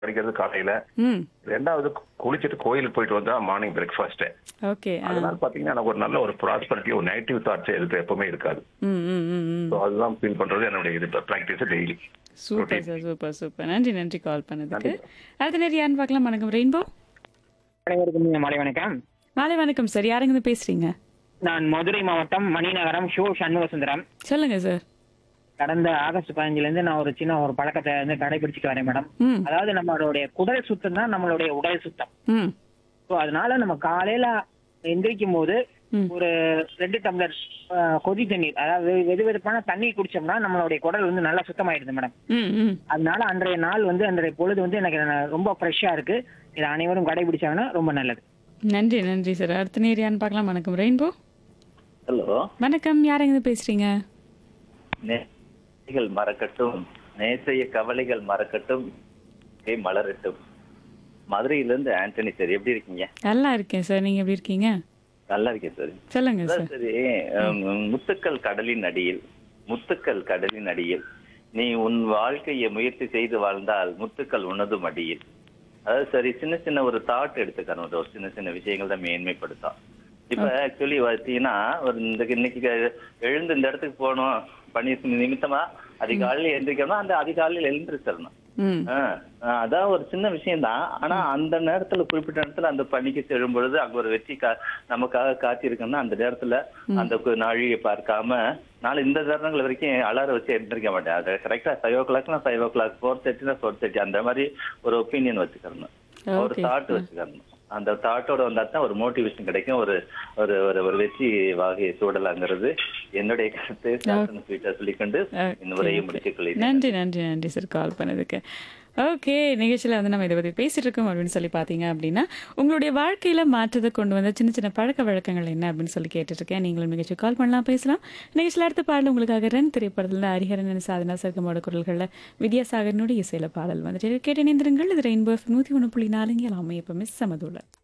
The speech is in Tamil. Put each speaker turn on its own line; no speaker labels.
படிக்கிறது காலையில
ம்
ரெண்டாவது குளிச்சுட்டு கோயிலுக்கு போயிட்டு வந்தா மார்னிங் பிரேக்ஃபாஸ்ட்
ஓகே ஆ
அதனால பாத்தீங்கன்னா எனக்கு ஒரு நல்ல ஒரு ப்ராஸ்பரிட்டி ஒரு நெகட்டிவ் தாட்ஸ் எதுக்கு எப்பவுமே இருக்காது
ம் ம் ம் ம்
ஸோ அதுதான் ஃபீல் பண்றது என்னுடைய இது practice daily
super sir super super நன்றி நன்றி கால் பண்ணதுக்கு அடுத்த நேரம் யாருன்னு பார்க்கலாம் வணக்கம் ரெயின்போ
அனைவருக்கும் மாலை வணக்கம்
மாலை வணக்கம் சார் யாருங்க இருந்து பேசுறீங்க
நான் மதுரை மாவட்டம் மணிநகரம் ஷோ சண்முக சுந்தரம்
சொல்லுங்க சார்
கடந்த ஆகஸ்ட் பதினஞ்சுல இருந்து நான் ஒரு சின்ன ஒரு பழக்கத்தை வந்து கடைபிடிச்சிட்டு வரேன் மேடம்
ம்
அதாவது நம்மளுடைய குடல் சுத்தம் தான் நம்மளுடைய உடல் சுத்தம்
ம்
ஸோ அதனால நம்ம காலையில எந்திரிக்கும் போது
ம்.
ஒரு ரெண்டு டம்ளர் அஹ், கொதி தண்ணீர் அதாவது வெது வெதுப்பான தண்ணி குடிச்சோம்னா நம்மளுடைய குடல் வந்து நல்லா சுத்தமாயிடுது மேடம்
ம் ம்
அதனால அன்றைய நாள் வந்து அன்றைய பொழுது வந்து எனக்கு ரொம்ப ஃப்ரெஷ்ஷா இருக்கு இதை அனைவரும் கடைபிடிச்சாங்கன்னா ரொம்ப நல்லது
நன்றி நன்றி சார் அடுத்த நேரம் யாருன்னு பார்க்கலாம் வணக்கம் ரெயின்போ
ஹலோ
வணக்கம் யாருங்க இருந்து பேசுறீங்க
நேசைகள் மறக்கட்டும் நேசைய கவலைகள் மறக்கட்டும் ஏ மலரட்டும் மதுரையிலிருந்து ஆண்டனி சார் எப்படி இருக்கீங்க
நல்லா இருக்கேன் சார் நீங்க எப்படி இருக்கீங்க
நல்லா இருக்கேன் சார்
சொல்லுங்க
அதான்
சார்
சரி ஹம், முத்துக்கள் கடலின் அடியில் முத்துக்கள் கடலின் அடியில் நீ உன் வாழ்க்கையை முயற்சி செய்து வாழ்ந்தால் முத்துக்கள் உனது மடியில் அதாவது சரி சின்ன சின்ன ஒரு தாட் எடுத்துக்கணும் ஒரு சின்ன சின்ன விஷயங்கள் தான் மேன்மைப்படுத்தும் இப்ப ஆக்சுவலி பார்த்தீங்கன்னா ஒரு இந்த இன்னைக்கு எழுந்து இந்த இடத்துக்கு போகணும் பணி நிமித்தமா அதிகாலையில் எழுந்திரிக்கணும் அந்த அதிகாலையில் எழுந்திரிச்சிடணும்
ம்
ஆ, ஆ, அதான் ஒரு சின்ன விஷயம்தான் ஆனா அந்த நேரத்துல குறிப்பிட்ட நேரத்துல அந்த பணிக்கு செல்லும் பொழுது அங்க ஒரு வெற்றி கா நமக்காக காத்திருக்குன்னா அந்த நேரத்துல அந்த கு- நாழிகை பார்க்காம நாளை இந்த தருணங்கள் வரைக்கும் அலாரம் வச்சு எழுந்திருக்க மாட்டேன் அது கரெக்டா ஃபைவ் ஓ கிளாக்னா ஃபைவ் ஓ கிளாக் ஃபோர் தேர்ட்டினா ஃபோர் தேர்ட்டி அந்த மாதிரி ஒரு ஒப்பீனியன் வச்சுக்கணும் ஒரு
Okay.
தாட் வச்சுக்கணும் அந்த தாட்டோட வந்தா தான் ஒரு மோட்டிவேஷன் கிடைக்கும் ஒரு ஒரு ஒரு ஒரு வெற்றி வாகையை சூடலாங்கிறது என்னுடைய கருத்து ஸ்வீட்டா சொல்லிக்கொண்டு இந்த உரையை முடித்துக் கொள்கிறேன்
நன்றி நன்றி நன்றி சார் கால் பண்ணதுக்கு ஓகே நிகழ்ச்சியில் வந்து நம்ம இதை பற்றி பேசிட்டு இருக்கோம் அப்படின்னு சொல்லி பார்த்தீங்க அப்படின்னா உங்களுடைய வாழ்க்கையில் மாற்றத்தை கொண்டு வந்த சின்ன சின்ன பழக்க வழக்கங்கள் என்ன அப்படின்னு சொல்லி கேட்டுட்டு இருக்கேன் நீங்களும் நிகழ்ச்சி கால் பண்ணலாம் பேசலாம் நிகழ்ச்சியில் அடுத்த பாடல் உங்களுக்காக ரன் திரைப்படத்தில் ஹரிஹரன் சாதனா சர்க்கமோட குரல்களில் வித்யாசாகரனுடைய இசையில பாடல் வந்துட்டு கேட்டு இணைந்திருங்கள் இது ரெயின்போ நூற்றி ஒன்று புள்ளி நாலுங்க எல்லாமே எப்பவுமே சமதுள்ள